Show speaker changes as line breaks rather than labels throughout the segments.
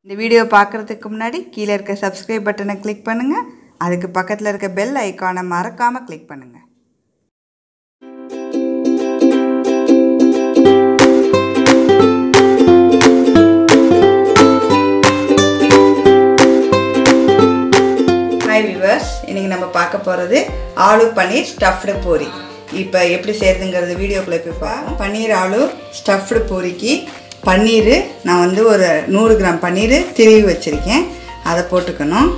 இந்த வீடியோ பார்க்குறதுக்கு முன்னாடி கீழே இருக்க சப்ஸ்கிரைப் பட்டனை கிளிக் பண்ணுங்கள் அதுக்கு பக்கத்தில் இருக்க பெல் ஐக்கானை மறக்காமல் கிளிக் பண்ணுங்கள் ஹாய் விவர்ஸ் இன்றைக்கி நம்ம பார்க்க போகிறது ஆலு பன்னீர் ஸ்டஃப்டு பூரி இப்போ எப்படி செய்கிறதுங்கிறது வீடியோக்குள்ளே போய் பார்ப்போம் பன்னீர் ஆலு ஸ்டஃப்டு பூரிக்கு பன்னீர் நான் வந்து ஒரு நூறு கிராம் பன்னீர் திருவி வச்சுருக்கேன் அதை போட்டுக்கணும்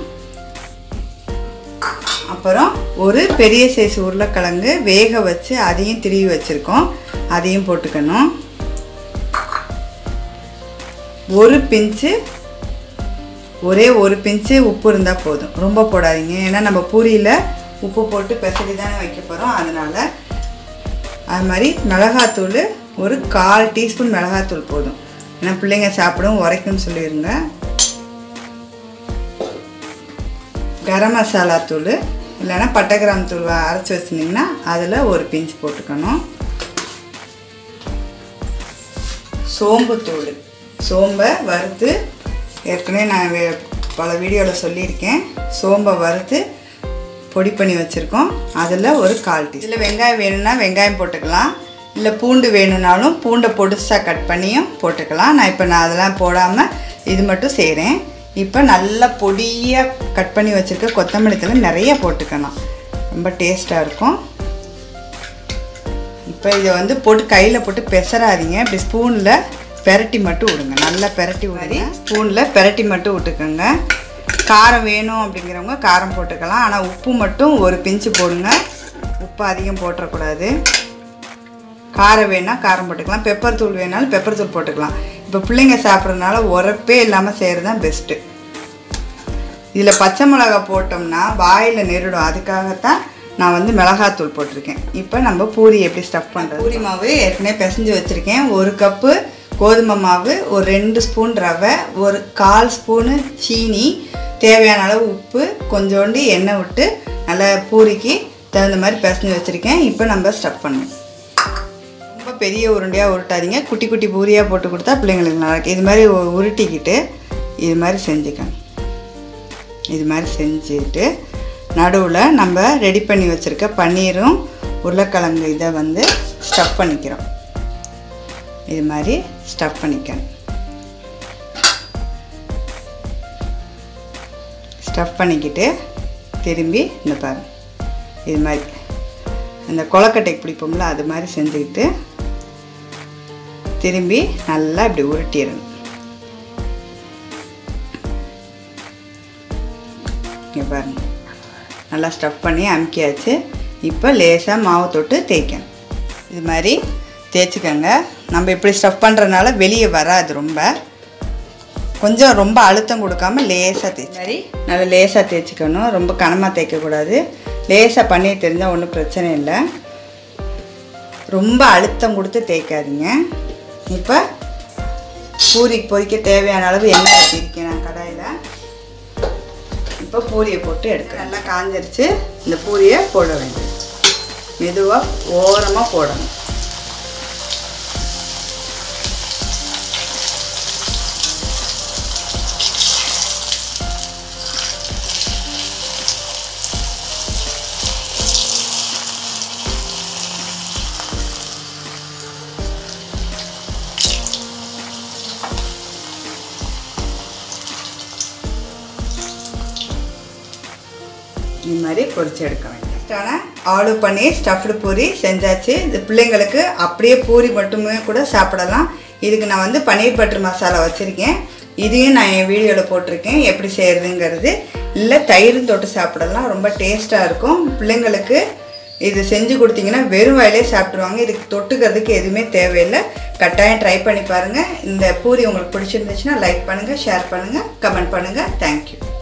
அப்புறம் ஒரு பெரிய சைஸ் உருளைக்கிழங்கு வேக வச்சு அதையும் திருவி வச்சுருக்கோம் அதையும் போட்டுக்கணும் ஒரு பிஞ்சு ஒரே ஒரு பிஞ்சு உப்பு இருந்தால் போதும் ரொம்ப போடாதீங்க ஏன்னா நம்ம பூரியில் உப்பு போட்டு பெசரி தானே வைக்க போகிறோம் அதனால் அது மாதிரி மிளகாத்தூள் ஒரு கால் டீஸ்பூன் மிளகாத்தூள் போதும் ஏன்னா பிள்ளைங்க சாப்பிடும் உரைக்கும்னு சொல்லிடுங்க கரம் மசாலா தூள் இல்லைன்னா பட்டை கிராம் தூள் அரைச்சி வச்சுருந்தீங்கன்னா அதில் ஒரு பிஞ்சு போட்டுக்கணும் சோம்பு தூள் சோம்பை வறுத்து ஏற்கனவே நான் வே- பல வீடியோவில் சொல்லியிருக்கேன் சோம்பை வறுத்து பொடி பண்ணி வச்சுருக்கோம் அதில் ஒரு கால் டீ இதில் வெங்காயம் வேணும்னா வெங்காயம் போட்டுக்கலாம் இல்லை பூண்டு வேணும்னாலும் பூண்டை பொடுசாக கட் பண்ணியும் போட்டுக்கலாம் நான் இப்போ நான் அதெல்லாம் போடாமல் இது மட்டும் செய்கிறேன் இப்போ நல்லா பொடியாக கட் பண்ணி வச்சுருக்க கொத்தமல்லி தழை நிறைய போட்டுக்கலாம் ரொம்ப டேஸ்ட்டாக இருக்கும் இப்போ இதை வந்து போட்டு கையில் போட்டு பெசராதீங்க இப்படி ஸ்பூனில் பெரட்டி மட்டும் விடுங்க நல்லா பெரட்டி விடுறி ஸ்பூனில் பெரட்டி மட்டும் விட்டுக்கோங்க காரம் வேணும் அப்படிங்கிறவங்க காரம் போட்டுக்கலாம் ஆனால் உப்பு மட்டும் ஒரு பிஞ்சு போடுங்க உப்பு அதிகம் போட்டுறக்கூடாது காரம் வேணா காரம் போட்டுக்கலாம் பெப்பர் தூள் வேணாலும் பெப்பர் தூள் போட்டுக்கலாம் இப்போ பிள்ளைங்க சாப்பிட்றதுனால உரப்பே இல்லாமல் செய்கிறது தான் பெஸ்ட்டு இதில் பச்சை மிளகா போட்டோம்னா வாயில் நெருடும் அதுக்காகத்தான் நான் வந்து மிளகாத்தூள் போட்டிருக்கேன் இப்போ நம்ம பூரி எப்படி ஸ்டஃப் பண்ணுறது பூரி மாவு ஏற்கனவே பிசைஞ்சு வச்சுருக்கேன் ஒரு கப்பு கோதுமை மாவு ஒரு ரெண்டு ஸ்பூன் ரவை ஒரு கால் ஸ்பூனு சீனி தேவையான அளவு உப்பு கொஞ்சோண்டு எண்ணெய் விட்டு நல்லா பூரிக்கு தகுந்த மாதிரி பிசைஞ்சு வச்சுருக்கேன் இப்போ நம்ம ஸ்டஃப் பண்ணுவோம் ரொம்ப பெரிய உருண்டையாக உருட்டாதீங்க குட்டி குட்டி பூரியாக போட்டு கொடுத்தா பிள்ளைங்களுக்கு நல்லா இருக்கும் இது மாதிரி உ- உருட்டிக்கிட்டு இது மாதிரி செஞ்சுக்கணும் இது மாதிரி செஞ்சுட்டு நடுவில் நம்ம ரெடி பண்ணி வச்சுருக்க பன்னீரும் உருளைக்கிழங்கு இதை வந்து ஸ்டஃப் பண்ணிக்கிறோம் இது மாதிரி ஸ்டஃப் பண்ணிக்கணும் ஸ்டஃப் பண்ணிக்கிட்டு திரும்பி இந்த பாருங்க இது மாதிரி அந்த கொலக்கட்டைக்கு பிடிப்போம்ல அது மாதிரி செஞ்சுக்கிட்டு திரும்பி நல்லா இப்படி உருட்டிடணும் இங்கே பாருங்க நல்லா ஸ்டஃப் பண்ணி அமுக்கியாச்சு இப்போ லேசாக மாவு தொட்டு தேய்க்கணும் இது மாதிரி தேய்ச்சிக்கோங்க நம்ம இப்படி ஸ்டஃப் பண்ணுறதுனால வெளியே வராது ரொம்ப கொஞ்சம் ரொம்ப அழுத்தம் கொடுக்காம லேசாக தேய்ச்சி மாதிரி நல்லா லேசாக தேய்ச்சிக்கணும் ரொம்ப கனமாக தேய்க்கக்கூடாது லேசாக பண்ணி தெரிஞ்சால் ஒன்றும் பிரச்சனை இல்லை ரொம்ப அழுத்தம் கொடுத்து தேய்க்காதீங்க இப்போ பூரிக்கு பொரிக்க தேவையான அளவு எண்ணெய் ஊற்றிருக்கேன் நான் கடாயில் இப்போ பூரியை போட்டு எடுக்க நல்லா காஞ்சிருச்சு இந்த பூரியை போட வேண்டியது மெதுவாக ஓரமாக போடணும் இது மாதிரி பொரிச்சு எடுக்க வேண்டும் நெக்ஸ்டான ஆலு பன்னீர் ஸ்டஃப்டு பூரி செஞ்சாச்சு இது பிள்ளைங்களுக்கு அப்படியே பூரி மட்டுமே கூட சாப்பிடலாம் இதுக்கு நான் வந்து பன்னீர் பட்டர் மசாலா வச்சுருக்கேன் இதையும் நான் என் வீடியோவில் போட்டிருக்கேன் எப்படி செய்கிறதுங்கிறது இல்லை தயிரும் தொட்டு சாப்பிடலாம் ரொம்ப டேஸ்ட்டாக இருக்கும் பிள்ளைங்களுக்கு இது செஞ்சு கொடுத்தீங்கன்னா வெறும் வாயிலே சாப்பிட்ருவாங்க இதுக்கு தொட்டுக்கிறதுக்கு எதுவுமே தேவையில்லை கட்டாயம் ட்ரை பண்ணி பாருங்கள் இந்த பூரி உங்களுக்கு பிடிச்சிருந்துச்சுன்னா லைக் பண்ணுங்கள் ஷேர் பண்ணுங்கள் கமெண்ட் பண்ணுங்கள் தேங்க்யூ